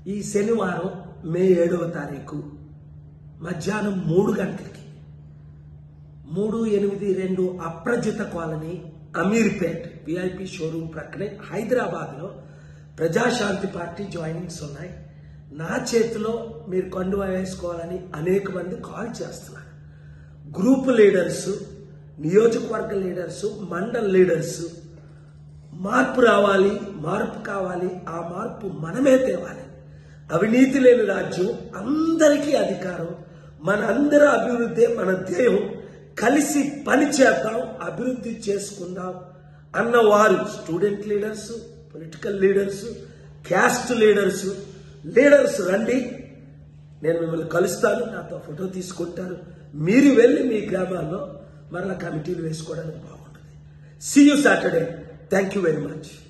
ఈ శనివారం మే ఏడవ తారీఖు మధ్యాహ్నం మూడు గంటలకి మూడు ఎనిమిది రెండు Aparajita colony Ameerpet VIP showroom ప్రక్కనే హైదరాబాద్లో ప్రజాశాంతి పార్టీ జాయినింగ్స్ ఉన్నాయి నా చేతిలో మీరు కండువా వేసుకోవాలని అనేక మంది కాల్ చేస్తున్నారు గ్రూప్ లీడర్స్ నియోజకవర్గ లీడర్స్ మండల్ లీడర్స్ మార్పు రావాలి మార్పు కావాలి ఆ మార్పు మనమే తేవాలి అవినీతి లేని రాజ్యం అందరికీ అధికారం మన అందరి అభివృద్ధి మన ధ్యేయం కలిసి పని చేద్దాం అభివృద్ధి చేసుకుందాం అన్నవారు student leaders political leaders caste leaders leaders రండి నేను మిమ్మల్ని కలుస్తాను నాతో ఫోటో తీసుకుంటారు మీరు వెళ్ళి మీ గ్రామాల్లో మరలా కమిటీలు వేసుకోవడానికి బాగుంటుంది see you Saturday thank you very much